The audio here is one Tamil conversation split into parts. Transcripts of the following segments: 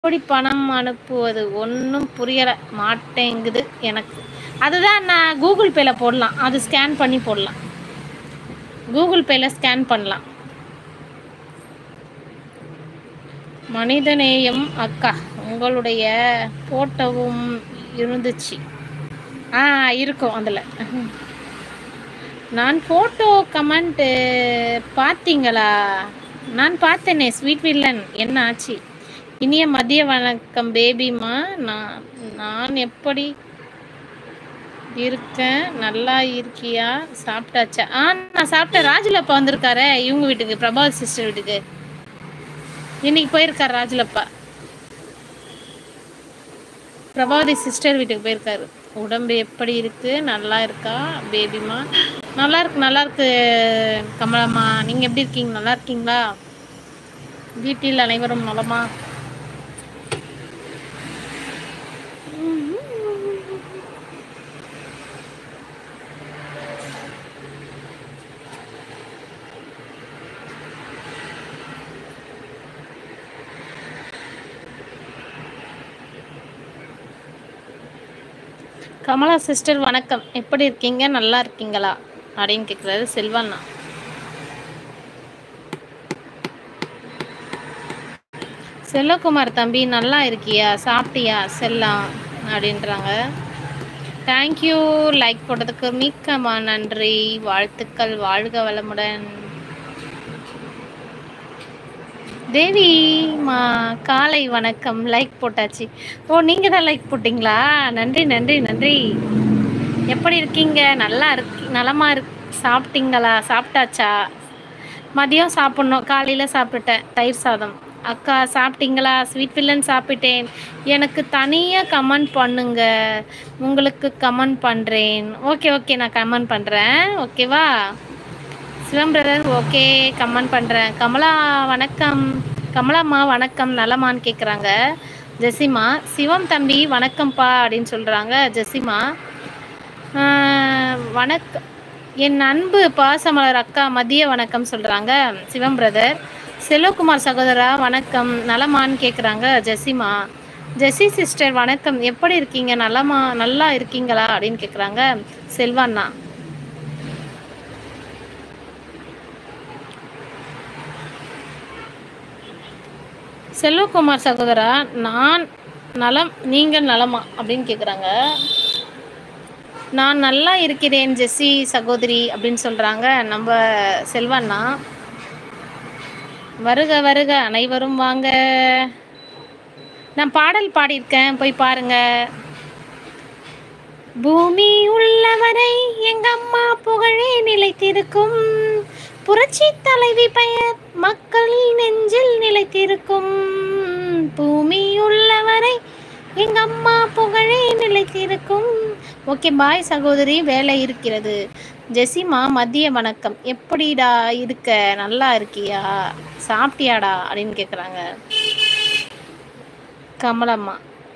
எப்படி பணம் அனுப்புவது ஒன்றும் புரியல மாட்டேங்குது எனக்கு அதுதான் நான் கூகுள் பேல போடலாம் அது ஸ்கேன் பண்ணி போடலாம் கூகுள் பேல ஸ்கேன் பண்ணலாம் மனிதநேயம் அக்கா உங்களுடைய போட்டோவும் இருந்துச்சு ஆ இருக்கும் அதில் நான் ஃபோட்டோ கமெண்ட்டு பார்த்தீங்களா நான் பார்த்தேனே ஸ்வீட் வில்லன் என்ன ஆச்சு இனிய மதிய வணக்கம் பேபிமா நான் நான் எப்படி இருக்கேன் நல்லா இருக்கியா சாப்பிட்டாச்சா ஆ நான் சாப்பிட்டேன் ராஜுலப்பா வந்திருக்காரே இவங்க வீட்டுக்கு பிரபாவதி சிஸ்டர் வீட்டுக்கு இன்னைக்கு போயிருக்காரு ராஜுலப்பா பிரபாவதி சிஸ்டர் வீட்டுக்கு போயிருக்காரு உடம்பு எப்படி இருக்கு நல்லா இருக்கா பேபிமா நல்லா இருக்கு நல்லா இருக்கு கமலம்மா நீங்க எப்படி இருக்கீங்க நல்லா இருக்கீங்களா வீட்டில் அனைவரும் நலமா கமலா சிஸ்டர் வணக்கம் எப்படி இருக்கீங்க நல்லா இருக்கீங்களா அப்படின்னு கேட்குறாரு செல்வண்ணா செல்வகுமார் தம்பி நல்லா இருக்கியா சாப்பிட்டியா செல்லாம் அப்படின்றாங்க தேங்க்யூ லைக் போட்டதுக்கு மிக்க நன்றி வாழ்த்துக்கள் வாழ்க வளமுடன் தேவி மா காலை வணக்கம் லைக் போட்டாச்சு ஓ நீங்க தான் லைக் போட்டீங்களா நன்றி நன்றி நன்றி எப்படி இருக்கீங்க நல்லா இருக்கு நலமா இருக்கு சாப்பிட்டீங்களா சாப்பிட்டாச்சா மதியம் சாப்பிட்ணும் காலையில் சாப்பிட்டுட்டேன் தயிர் சாதம் அக்கா சாப்பிட்டீங்களா ஸ்வீட் வில்லன் சாப்பிட்டேன் எனக்கு தனியாக கமெண்ட் பண்ணுங்க உங்களுக்கு கமெண்ட் பண்ணுறேன் ஓகே ஓகே நான் கமெண்ட் பண்ணுறேன் ஓகேவா சிவம் பிரதர் ஓகே கமெண்ட் பண்ணுறேன் கமலா வணக்கம் கமலாம்மா வணக்கம் நலமான்னு கேட்குறாங்க ஜெசிமா சிவம் தம்பி வணக்கம்ப்பா அப்படின்னு சொல்கிறாங்க ஜெசிமா வணக்கம் என் அன்பு பாசமலர் அக்கா மதிய வணக்கம் சொல்கிறாங்க சிவம் பிரதர் செல்வகுமார் சகோதரா வணக்கம் நலமான்னு கேட்குறாங்க ஜெசிமா ஜெசி சிஸ்டர் வணக்கம் எப்படி இருக்கீங்க நலமா நல்லா இருக்கீங்களா அப்படின்னு கேட்குறாங்க செல்வாண்ணா செல்வகுமார் சகோதரா நான் நலம் நீங்கள் நலமா அப்படின்னு கேட்குறாங்க நான் நல்லா இருக்கிறேன் ஜெஸ்ஸி சகோதரி அப்படின்னு சொல்கிறாங்க நம்ம செல்வண்ணா வருக வருக அனைவரும் வாங்க நான் பாடல் பாடியிருக்கேன் போய் பாருங்க பூமி உள்ளவரை எங்க அம்மா புகழே நிலைத்திருக்கும் புரட்சி தலைவி பெயர் மக்கள் நெஞ்சில் நிலைத்திருக்கும் பூமி உள்ளவரை எங்க அம்மா புகழே நிலைத்திருக்கும் ஓகே பாய் சகோதரி வேலை இருக்கிறது ஜெசிமா மதிய வணக்கம் எப்படிடா இருக்க நல்லா இருக்கியா சாப்பிட்டியாடா அப்படின்னு கேட்குறாங்க கமலம்மா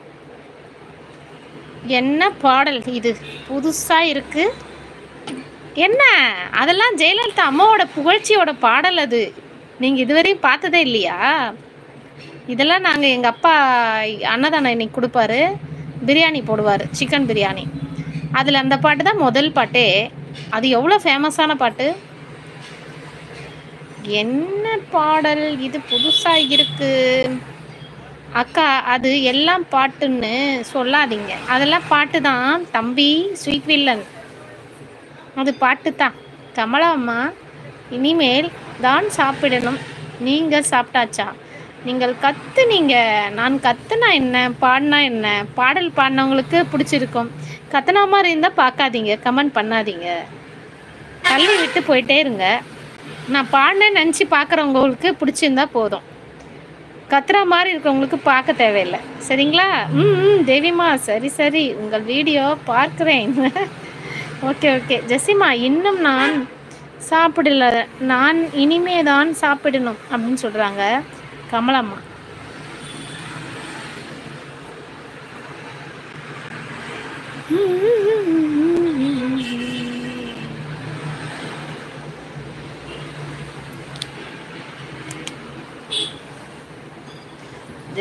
என்ன பாடல் இது புதுசா இருக்கு என்ன அதெல்லாம் ஜெயலலிதா அம்மாவோட புகழ்ச்சியோட பாடல் அது நீங்க இதுவரையும் பார்த்ததே இல்லையா இதெல்லாம் நாங்கள் எங்கள் அப்பா அன்னதானம் இன்னைக்கு கொடுப்பாரு பிரியாணி போடுவார் சிக்கன் பிரியாணி அதில் அந்த பாட்டு தான் முதல் பாட்டே அது எவ்வளோ ஃபேமஸான பாட்டு என்ன பாடல் இது புதுசாக இருக்கு அக்கா அது எல்லாம் பாட்டுன்னு சொல்லாதீங்க அதெல்லாம் பாட்டு தான் தம்பி ஸ்வீட் வில்லன் அது பாட்டு தான் கமலா அம்மா இனிமேல் தான் சாப்பிடணும் நீங்கள் சாப்பிட்டாச்சா நீங்கள் கத்துனீங்க நான் கத்துனா என்ன பாடினா என்ன பாடல் பாடினவங்களுக்கு பிடிச்சிருக்கும் கத்துனா மாதிரி இருந்தால் பார்க்காதீங்க கமெண்ட் பண்ணாதீங்க தள்ளி விட்டு போயிட்டே இருங்க நான் பாடினேன்னு நினச்சி பார்க்குறவங்களுக்கு பிடிச்சிருந்தா போதும் கத்துற மாதிரி இருக்கிறவங்களுக்கு பார்க்க தேவையில்லை சரிங்களா ம் ம் தேவிமா சரி சரி உங்கள் வீடியோ பார்க்குறேன் ஓகே ஓகே ஜெசிமா இன்னும் நான் சாப்பிடல நான் இனிமே தான் சாப்பிடணும் அப்படின்னு சொல்கிறாங்க கமலம்மா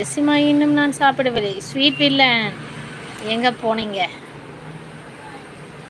அரிசிமா இன்னும் நான் சாப்பிடவில்லை ஸ்வீட் வில்லன் எங்க போனீங்க